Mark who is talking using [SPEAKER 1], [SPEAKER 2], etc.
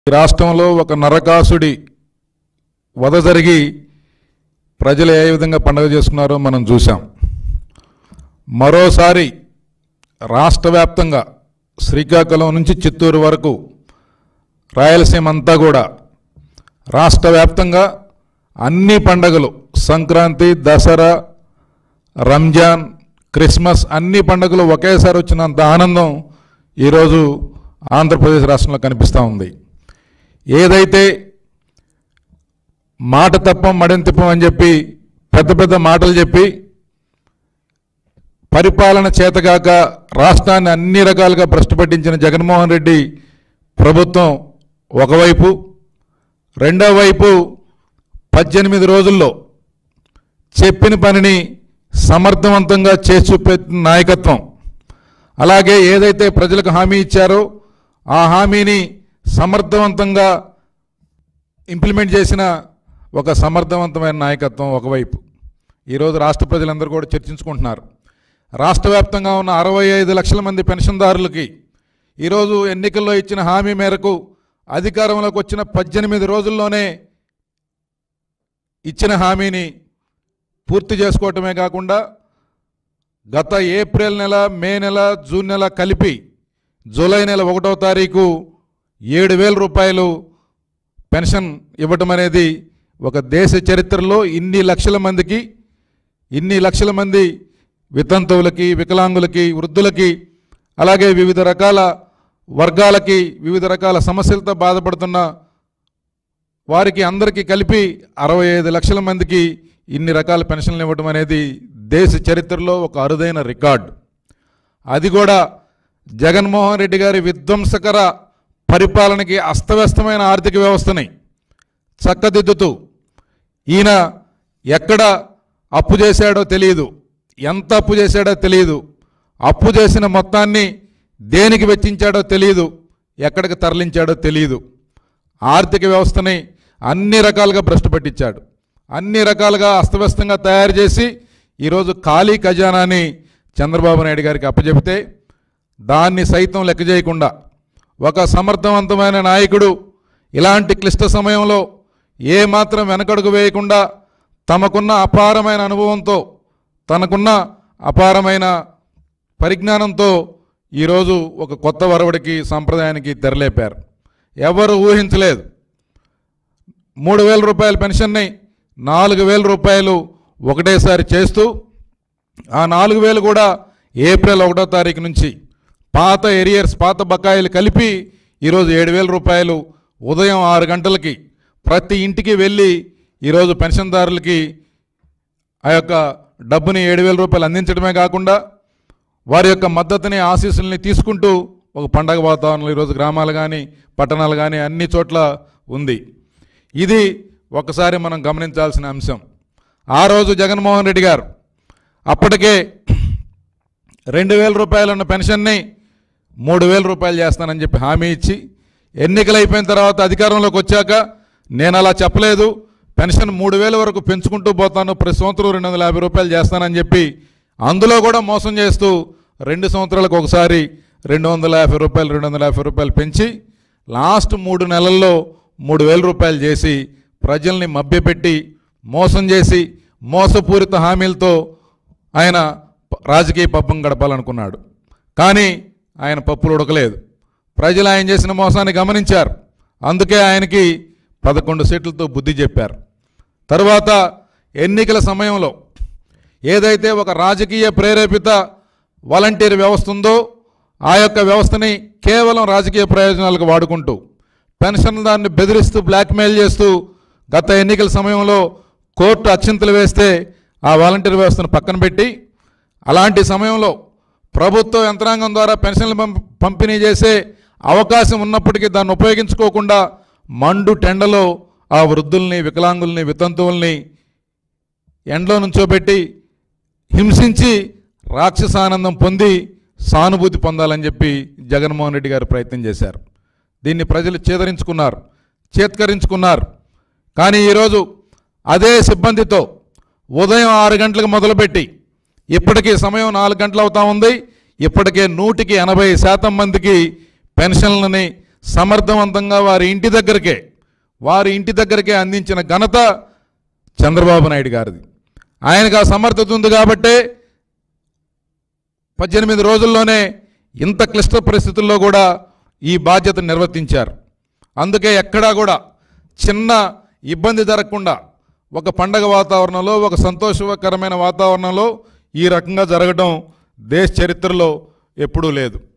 [SPEAKER 1] ఈ రాష్ట్రంలో ఒక నరకాసుడి వధ జరిగి ప్రజలు ఏ విధంగా పండుగ చేసుకున్నారో మనం చూసాం మరోసారి రాష్ట్ర వ్యాప్తంగా శ్రీకాకుళం నుంచి చిత్తూరు వరకు రాయలసీమ అంతా కూడా రాష్ట్ర వ్యాప్తంగా అన్ని పండగలు సంక్రాంతి దసరా రంజాన్ క్రిస్మస్ అన్ని పండుగలు ఒకేసారి వచ్చినంత ఆనందం ఈరోజు ఆంధ్రప్రదేశ్ రాష్ట్రంలో కనిపిస్తూ ఉంది ఏదైతే మాట తప్పం మడని తిప్పం అని చెప్పి పెద్ద పెద్ద మాటలు చెప్పి పరిపాలన చేతగాక రాష్ట్రాన్ని అన్ని రకాలుగా భ్రష్టు పట్టించిన జగన్మోహన్ రెడ్డి ప్రభుత్వం ఒకవైపు రెండో వైపు పద్దెనిమిది రోజుల్లో చెప్పిన పనిని సమర్థవంతంగా చేసి చూపెట్టిన నాయకత్వం అలాగే ఏదైతే ప్రజలకు హామీ ఇచ్చారో ఆ హామీని సమర్థవంతంగా ఇంప్లిమెంట్ చేసిన ఒక సమర్థవంతమైన నాయకత్వం ఒకవైపు ఈరోజు రాష్ట్ర ప్రజలందరూ కూడా చర్చించుకుంటున్నారు రాష్ట్ర వ్యాప్తంగా ఉన్న అరవై ఐదు లక్షల మంది పెన్షన్దారులకి ఈరోజు ఎన్నికల్లో ఇచ్చిన హామీ మేరకు అధికారంలోకి వచ్చిన పద్దెనిమిది రోజుల్లోనే ఇచ్చిన హామీని పూర్తి చేసుకోవటమే కాకుండా గత ఏప్రిల్ నెల మే నెల జూన్ నెల కలిపి జూలై నెల ఒకటో తారీఖు ఏడు వేల రూపాయలు పెన్షన్ ఇవ్వటం అనేది ఒక దేశ చరిత్రలో ఇన్ని లక్షల మందికి ఇన్ని లక్షల మంది వితంతువులకి వికలాంగులకి వృద్ధులకి అలాగే వివిధ రకాల వర్గాలకి వివిధ రకాల సమస్యలతో బాధపడుతున్న వారికి అందరికీ కలిపి అరవై ఐదు లక్షల మందికి ఇన్ని రకాల పెన్షన్లు ఇవ్వడం అనేది దేశ చరిత్రలో ఒక అరుదైన రికార్డు అది కూడా జగన్మోహన్ రెడ్డి గారి విధ్వంసకర పరిపాలనకి అస్తవ్యస్తమైన ఆర్థిక వ్యవస్థని చక్కదిద్దుతూ ఈయన ఎక్కడ అప్పు చేశాడో తెలియదు ఎంత అప్పు చేశాడో తెలియదు అప్పు చేసిన మొత్తాన్ని దేనికి వెచ్చించాడో తెలియదు ఎక్కడికి తరలించాడో తెలియదు ఆర్థిక వ్యవస్థని అన్ని రకాలుగా భ్రష్టు పట్టించాడు అన్ని రకాలుగా అస్తవ్యస్తంగా తయారు చేసి ఈరోజు ఖాళీ ఖజానాని చంద్రబాబు నాయుడు గారికి అప్పచెబితే దాన్ని సైతం లెక్క చేయకుండా ఒక సమర్థవంతమైన నాయకుడు ఇలాంటి క్లిష్ట సమయంలో ఏమాత్రం వెనకడుగు వేయకుండా తమకున్న అపారమైన అనుభవంతో తనకున్న అపారమైన పరిజ్ఞానంతో ఈరోజు ఒక కొత్త వరవడికి సంప్రదాయానికి తెరలేపారు ఎవరు ఊహించలేదు మూడు వేల రూపాయల పెన్షన్ని నాలుగు వేల రూపాయలు ఒకటేసారి చేస్తూ ఆ నాలుగు వేలు కూడా ఏప్రిల్ ఒకటో తారీఖు నుంచి పాత ఎరియర్స్ పాత బకాయిలు కలిపి ఈరోజు ఏడు వేల రూపాయలు ఉదయం ఆరు గంటలకి ప్రతి ఇంటికి వెళ్ళి ఈరోజు పెన్షన్దారులకి ఆ యొక్క డబ్బుని ఏడు వేల రూపాయలు అందించడమే కాకుండా వారి యొక్క మద్దతుని ఆశీస్సుల్ని తీసుకుంటూ ఒక పండగ వాతావరణంలో ఈరోజు గ్రామాలు కానీ పట్టణాలు కానీ అన్ని చోట్ల ఉంది ఇది ఒకసారి మనం గమనించాల్సిన అంశం ఆ రోజు జగన్మోహన్ రెడ్డి గారు అప్పటికే రెండు వేల రూపాయలు ఉన్న పెన్షన్ని మూడు వేల రూపాయలు చేస్తానని చెప్పి హామీ ఇచ్చి ఎన్నికలు అయిపోయిన తర్వాత అధికారంలోకి వచ్చాక నేను అలా చెప్పలేదు పెన్షన్ మూడు వేల వరకు పెంచుకుంటూ పోతాను ప్రతి సంవత్సరం రెండు వందల యాభై రూపాయలు చేస్తానని చెప్పి అందులో కూడా మోసం చేస్తూ రెండు సంవత్సరాలకు ఒకసారి రెండు వందల యాభై రూపాయలు రెండు వందల యాభై రూపాయలు పెంచి లాస్ట్ మూడు నెలల్లో మూడు వేల రూపాయలు చేసి ప్రజల్ని మభ్యపెట్టి మోసం చేసి మోసపూరిత హామీలతో ఆయన ప- రాజకీయ పబ్బం గడపాలనుకున్నాడు కానీ ఆయన పప్పులు ఉడకలేదు ప్రజలు ఆయన చేసిన మోసాన్ని గమనించారు అందుకే ఆయనకి పదకొండు సీట్లతో బుద్ధి చెప్పారు తరువాత ఎన్నికల సమయంలో ఏదైతే ఒక రాజకీయ ప్రేరేపిత వాలంటీర్ వ్యవస్థ ఉందో ఆ యొక్క వ్యవస్థని కేవలం రాజకీయ ప్రయోజనాలకు వాడుకుంటూ పెన్షన్దారుని బెదిరిస్తూ బ్లాక్మెయిల్ చేస్తూ గత ఎన్నికల సమయంలో కోర్టు అక్షింతలు వేస్తే ఆ వాలంటీర్ వ్యవస్థను పక్కన పెట్టి అలాంటి సమయంలో ప్రభుత్వ యంత్రాంగం ద్వారా పెన్షన్లు పంప- పంపిణీ చేసే అవకాశం ఉన్నప్పటికీ దాన్ని ఉపయోగించుకోకుండా మండు టెండలో ఆ వృద్ధుల్ని వికలాంగుల్ని వితంతువుల్ని ఎండలో నుంచోబెట్టి హింసించి రాక్షసానందం పొంది సానుభూతి పొందాలని చెప్పి జగన్మోహన్ రెడ్డి గారు ప్రయత్నం చేశారు దీన్ని ప్రజలు చేదరించుకున్నారు చేత్కరించుకున్నారు కానీ ఈరోజు అదే సిబ్బందితో ఉదయం ఆరు గంటలకు మొదలుపెట్టి ఇప్పటికీ సమయం నాలుగు గంటలు అవుతా ఉంది ఇప్పటికే నూటికి ఎనభై శాతం మందికి పెన్షన్లని సమర్థవంతంగా వారి ఇంటి దగ్గరకే వారి ఇంటి దగ్గరకే అందించిన ఘనత చంద్రబాబు నాయుడు గారిది ఆయనకు ఆ సమర్థత ఉంది కాబట్టే పద్దెనిమిది రోజుల్లోనే ఇంత క్లిష్ట పరిస్థితుల్లో కూడా ఈ బాధ్యత నిర్వర్తించారు అందుకే ఎక్కడా కూడా చిన్న ఇబ్బంది జరగకుండా ఒక పండగ వాతావరణంలో ఒక సంతోషకరమైన వాతావరణంలో ఈ రకంగా జరగడం దేశ చరిత్రలో ఎప్పుడూ లేదు